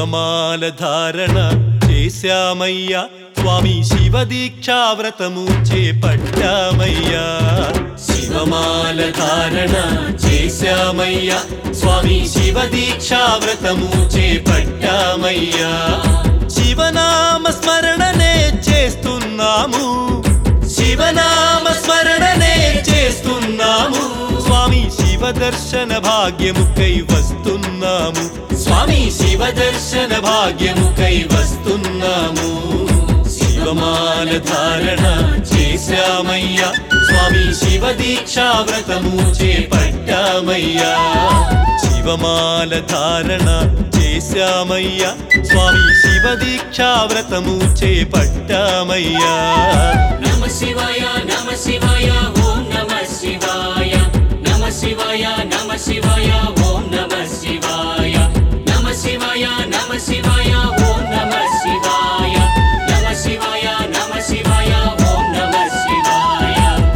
శివమాల ధారణ చేశామయ్యా స్వామి శివ దీక్షావ్రతము చేపట్టామయ్యా శివమాల ధారణ చేశామయ్యా స్వామి శివ దీక్షావ్రతము చేపట్టామయ్యా శివనామ స్మరణనే చేస్తున్నాము శివనామ స్మరణనే చేస్తున్నాము స్వామి శివ దర్శన భాగ్యముకై వస్తున్నాము స్వామి శివ దర్శన భాగ్యముకై వస్తున్నాము శివమాల ధారణ చేశామయ్యా స్వామి శివ దీక్షావ్రతము చేపట్టామయ్యా శివమాల ధారణ చేశామయ్యా స్వామి శివ దీక్షావ్రతము చేపట్టామయ్యా నమ శివాయ నమ శివాయ ఓం నమ శివాయ నమ శివాయ నమ శివాయ ఓం నమ శివాయ నమ శివాయ నమ శివాయ ఓం నమ శివాయ నమ శివాయ నమ శివాయ ఓం నమ శివాయ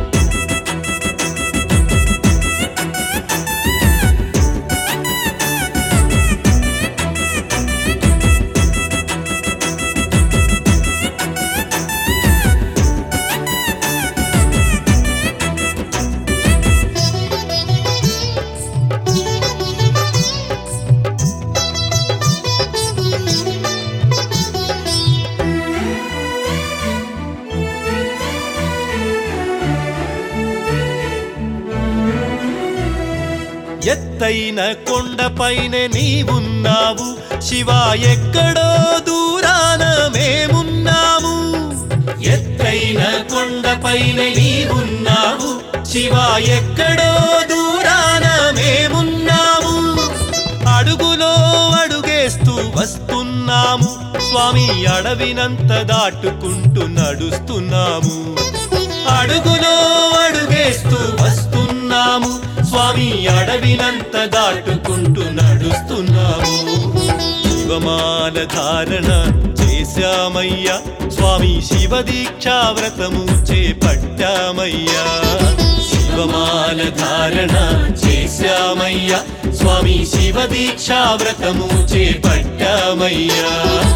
ఎత్తైన కొండపైన నీవున్నావు శివ ఎక్కడో దూరాన మేమున్నాము ఎత్తైన కొండపైన నీవున్నావు శివ ఎక్కడో దూరాన మేమున్నాము అడుగులో అడుగేస్తూ వస్తున్నాము స్వామి అడవినంత దాటుకుంటూ నడుస్తున్నాము అడుగులో అడుగేస్తూ వస్తున్నాము స్వామి అడవినంత దాటుకుంటూ నడుస్తున్నాము శివమాల ధారణ చేశామయ్యా స్వామి శివ దీక్షావ్రతము చేపట్టామయ్యా శివమాల ధారణ చేశామయ్యా స్వామి శివ దీక్షావ్రతము చేపట్టామయ్యా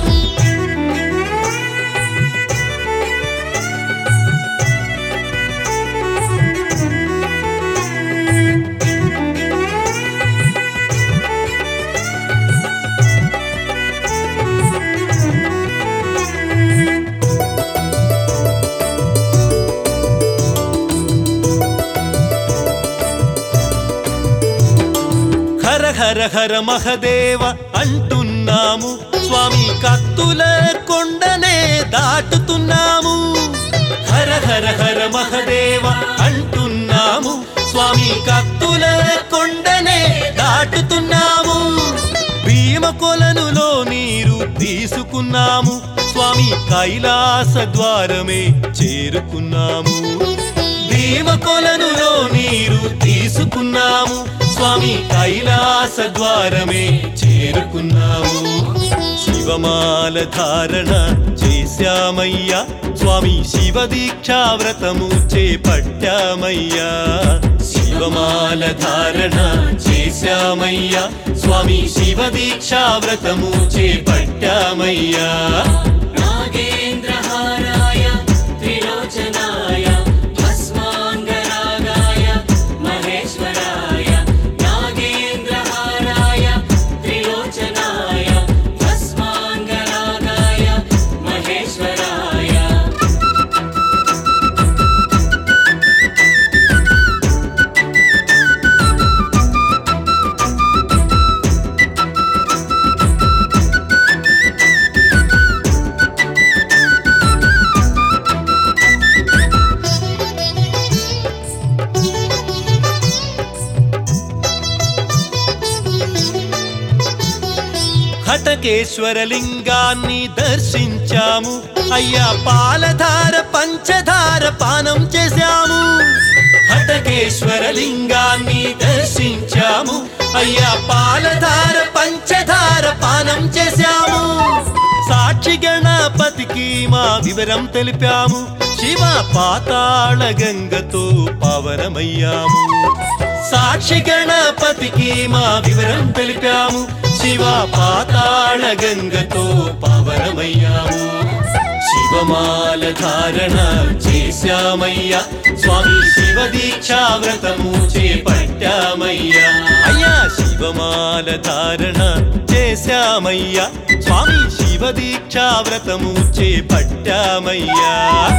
హర హర హర మహదేవ అంటున్నాము స్వామి కత్తుల కొండనే దాటుతున్నాము హర హర హర మహదేవ అంటున్నాము స్వామి కత్తుల కొండనే దాటుతున్నాము భీమ కొలనులో నీరు తీసుకున్నాము స్వామి కైలాస ద్వారమే చేరుకున్నాము భీమ కొలనులో నీరు తీసుకున్నాము స్వామి కైలాస ద్వారమే చేరుకున్నాము శివమాల ధారణ చేశామయ్యా స్వామి శివ దీక్షావ్రతము చేపట్టామయ్యా శివమాల ధారణ చేశామయ్యా స్వామి శివ దీక్షావ్రతము చేపట్టామయ్యా నాగేంద్రహారాయ త్రిలోచనాయ భస్మాంగరాగాయ మహేశ్వరాయ నాగేంద్రహారాయ త్రిలోచనాయ భస్మాంగరాగాయ మహేశ్వరాయ హటకేశ్వర లింగాన్ని దర్శించాము అయ్యా పాలధార పంచధార పానం చేశాము హటకేశ్వర లింగాన్ని దర్శించాము అయ్యా పాలధార పంచధార పానం చేశాము సాక్షి గణపతికి మా వివరం తెలిపాము శివ పాతాళ గంగతో పవనమయ్యాము సాక్షి గణపతికి మా వివరం తెలిపాము శివ పాతాళ బాణగంగతో పవనమయ్యాము శివమాల ధారణ చేశామయ్యా స్వామి శివ దీక్షా వ్రతము చేపట్టామయ్యా అయ్యా శివమాల ధారణ చేశామయ్యా స్వామి శివ దీక్షా వ్రతము చేపట్టామయ్యా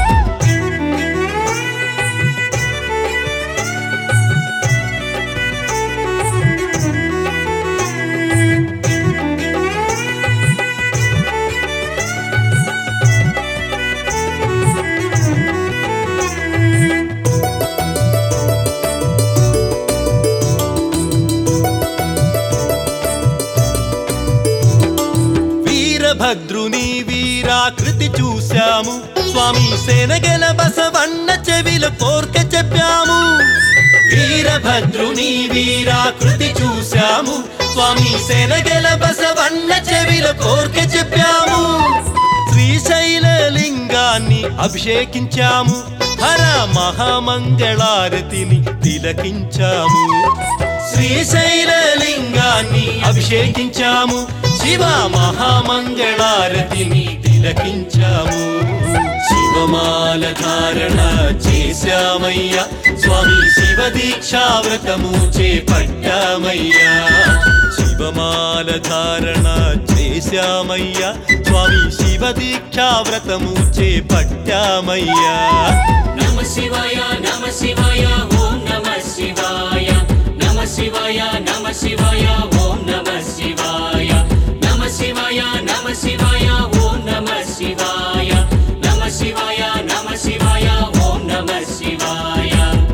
వీరభద్రుని వీరాకృతి చూశాము స్వామి సేనగెల బసవన్న చెవిల కోర్క చెప్పాము వీరభద్రుని వీరాకృతి చూశాము స్వామి సేనగెల బసవన్న చెవిల కోర్క చెప్పాము శ్రీశైల లింగాన్ని అభిషేకించాము హర మహామంగళారతిని తిలకించాము శ్రీశైల లింగాన్ని అభిషేకించాము శివ మహామంగళారతిని తిలకించాము శివమాల ధారణ చేశామయ్యా స్వామి శివ దీక్షా వ్రతము చేపట్టామయ్యా శివమాల ధారణ చేశామయ్యా స్వామి శివ దీక్షా వ్రతము చేపట్టామయ్యా నమ శివాయ నమ శివాయ ఓం నమ శివాయ నమ శివాయ నమ శివాయ ఓం నమ శివాయ నమ శివాయ నమ శివాయ ఓం నమ శివాయ నమ శివాయ నమ శివాయ ఓం నమ శివాయ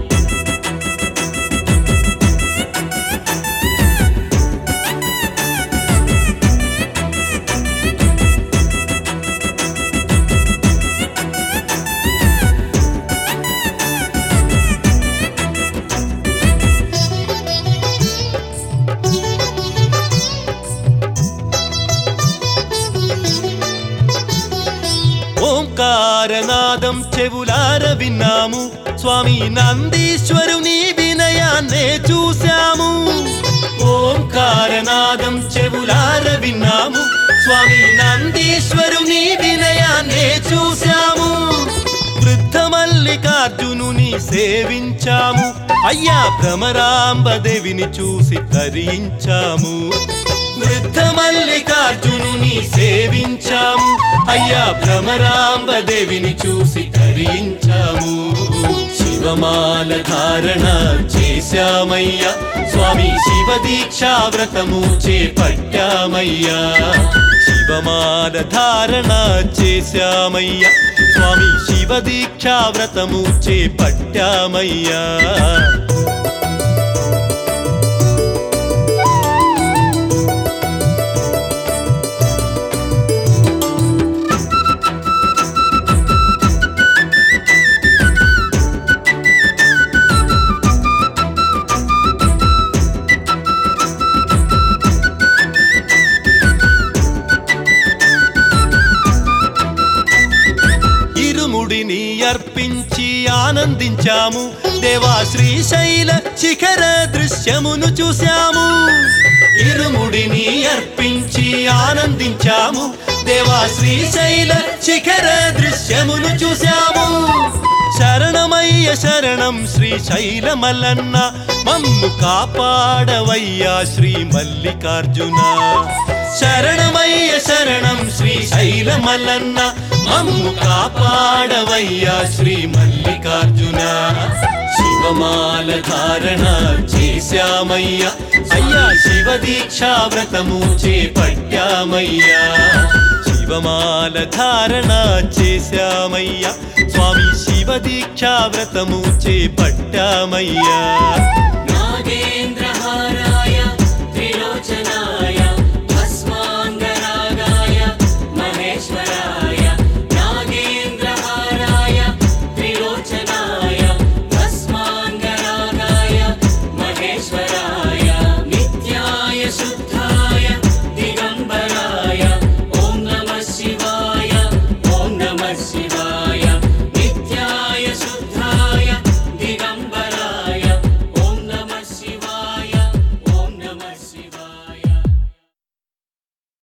ఓంకారనాదం చెవులార విన్నాము స్వామి నందీశ్వరుని వినయాన్నే చూశాము ఓంకారనాదం చెవులార విన్నాము స్వామి నందీశ్వరుని వినయాన్నే చూశాము వృద్ధ మల్లికార్జునుని సేవించాము అయ్యా భ్రమరాంబదేవిని చూసి తరించాము వృద్ధ మల్లికార్జునుని సేవించాము అయ్యా భ్రమరాంబదేవిని చూసి తరించాము శివమాల ధారణ చేశామయ్యా స్వామి శివ దీక్షా వ్రతము చేపట్టామయ్యా శివమాల ధారణ చేశామయ్యా స్వామి శివ దీక్షా వ్రతము చేపట్టామయ్యా ఇరుముడిని అర్పించి ఆనందించాము దేవా శ్రీశైల శిఖర దృశ్యమును చూశాము ఇరుముడిని అర్పించి ఆనందించాము దేవా శ్రీశైల శిఖర దృశ్యమును చూశాము శరణమయ్య శరణం శ్రీశైల మల్లన్న మమ్ము కాపాడవయ్యా శ్రీ మల్లికార్జున శరణమయ్య శరణం శ్రీశైల మల్లన్న మమ్ము కాపాడవయ్యా శ్రీ మల్లికార్జున శివమాల ధారణ చేశామయ్యా అయ్యా శివ దీక్షా వ్రతము చేపట్టామయ్యా శివమాల ధారణ చేశామయ్యా స్వామి శివ దీక్షా వ్రతము చేపట్టామయ్యా నాగేంద్ర